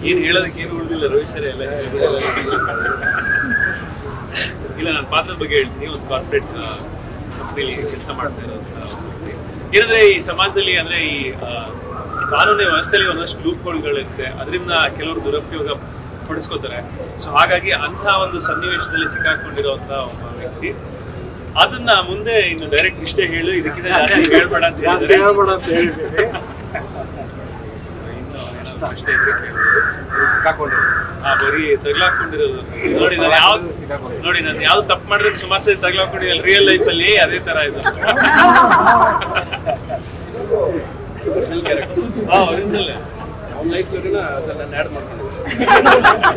ಏನ್ ಹೇಳೋದಕ್ಕೆ ಏನು ಉಳಿದಿಲ್ಲ ರವಿ ಸರ್ ಎಲ್ಲ ಇಲ್ಲ ನನ್ನ ಪಾತ್ರದ ಬಗ್ಗೆ ಹೇಳ್ತೀನಿ ಒಂದು ಕಾರ್ಪೊರೇಟ್ ಕಂಪ್ನಿಲಿ ಕೆಲಸ ಮಾಡ್ತಾ ಇರೋಂಥ ಒಬ್ಬ ವ್ಯಕ್ತಿ. ಏನಂದ್ರೆ ಈ ಸಮಾಜದಲ್ಲಿ ಅಂದ್ರೆ ಈ ಆ, ಕಾನೂನಿನ ವ್ಯವಸ್ಥೆಯಲ್ಲಿ ಒಂದಷ್ಟು ಲೂಪ್ಗಳಿರುತ್ತೆ ಅದರಿಂದ ಕೆಲವರು ದುರುಪಯೋಗ ಪಡಿಸ್ಕೋತಾರೆ ಸೊ ಹಾಗಾಗಿ ಅಂಥ ಒಂದು ಸನ್ನಿವೇಶದಲ್ಲಿ ಸಿಕ್ಕಾಕೊಂಡಿರುವಂತ ಒಬ್ಬ ವ್ಯಕ್ತಿ ಅದನ್ನ ಮುಂದೆ ಇನ್ನು ಡೈರೆಕ್ಟ್ ಇಷ್ಟೇ ಹೇಳು ಇದಕ್ಕಿಂತ ಜಾಸ್ತಿ ಹೇಳ್ಬೇಡ ಅಂತ ಜಾಸ್ತಿ ಹೇಳಿದ್ರೆ ಹೇಳ್ಬೇಡ ಅಂತ ಹೇಳಿದ್ದೀನಿ ಇನ್ನು ಏನಾದ್ರು ಅಷ್ಟೇ ಇದ್ರೆ ಕೇಳು. ಸಿಕ್ಕಾಕೊಂಡಿದ್ದೀನಿ ಆ ಬರೀ ತಗ್ಲಾಕೊಂಡಿರೋದು ನೋಡಿ ನಾನು ಯಾವ್ದು ನೋಡಿ ನಾನು ಯಾವ್ದು ತಪ್ಪು ಮಾಡಿದ್ರೆ ಸುಮಾರು ಸರಿ ತಗ್ಲಾಕೊಂಡಿಲ್ಲ ರಿಯಲ್ ಲೈಫ್ ಅಲ್ಲಿ ಅದೇ ತರ ಇದು ಹಾ original. ಅವ್ನ ಲೈಫ್ ಸ್ಟೋರಿನ ಅದನ್ನ ಆ್ಯಡ್ ಮಾಡ್ಕೊಂಡಿದ್ದೀನಿ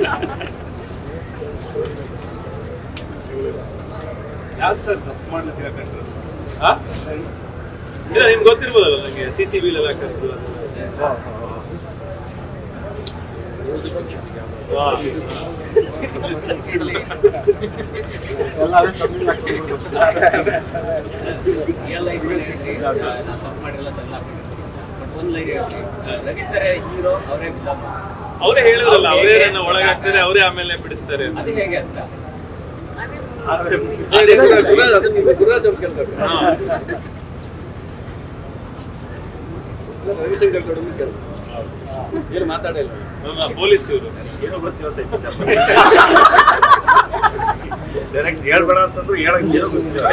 ಯಾವ್ದು ಸರ್ ತಪ್ಪು ಮಾಡಲು ಸಿಕ್ಕಾಕೊಂಡ್ರು ಹಾ? ಇಲ್ಲ ನಿಮ್ಗೆ ಗೊತ್ತಿರ್ಬೋದಲ್ಲ ನಂಗೆ ಸಿ ಸಿ ಬಿ ಎಲ್ಲ ಕರೆದು ಎಲ್ಲ ಅದೇ ತಮಿಳ್ ಹಾಕ್ಕೊಂಡು ರಿಯಲ್ ಲೈಫ್ ನಾನು ತಪ್ಪು ಮಾಡಿರಲ್ಲ ಅದೆಲ್ಲ ಬಟ್ ಒಂದು ಲೈನ್ ಹೇಳ್ತೀನಿ ರವಿ ಸರ್ ಹೀರೋ ಅವರೇ ವಿಲನ್ ಅವರೇ ಹೇಳಿದ್ರಲ್ಲ ಅವರೇ ನನ್ನ ಒಳಗೆ ಹಾಕ್ತಾರೆ ಅವರೇ ಆಮೇಲೆ ಬಿಡಿಸ್ತಾರೆ ಅಂತ. ಅದು ಹೇಗೆ ಅಂತ ಆದ್ರೆ ಗುರುರಾಜ್ ಅವ್ರು ಕೇಳ್ತಾರೆ ಹಾ. ರವಿಶಂಕರ್ ಗೌಡನ್ನು ಕೇಳ್ತಾರೆ ಏನು ಮಾತಾಡಿಲ್ಲ ನಮ್ಮ ಪೊಲೀಸ್ ಇವರು ಏನೋ ಗೊತ್ತಿಲ್ಲ ಡೈರೆಕ್ಟ್ ಹೇಳ್ಬೇಡ ಅಂತಂದ್ರು ಹೇಳಕ್ ಏನೋ ಗೊತ್ತಿಲ್ಲ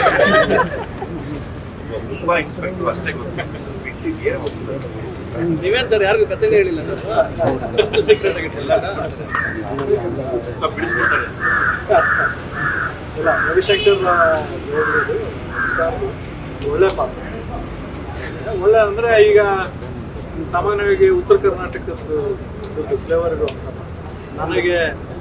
ತುಂಬಾ ಇನ್ಸ್ಪೆಕ್ಟರ್ ಅಷ್ಟೇ ಗೊತ್ತಿಲ್ಲ ಬಿಟ್ಟಿದ್ದು ಏನೋ ಗೊತ್ತಿಲ್ಲ ನೀವೇನ್ ಸರ್ ಯಾರಿಗೂ ಕಥೆನೇ ಹೇಳಿಲ್ಲ ನಾನು ಸೀಕ್ರೆಟ್ ಆಗಿಟ್ಟಿಲ್ಲ ತುಂಬಾ ಬಿಡಿಸ್ಬಿಡ್ತಾರೆ ಇಲ್ಲ ರವಿಶಂಕರ್ ನೋಡ್ಬೋದು ಸರ್ ಒಳ್ಳೆ ಪಾತ್ರ ಒಳ್ಳೆ ಅಂದ್ರೆ ಈಗ ಸಾಮಾನ್ಯವಾಗಿ ಉತ್ತರ ಕರ್ನಾಟಕದ್ದು ಫ್ಲೇವರ್ಗಳು ನನಗೆ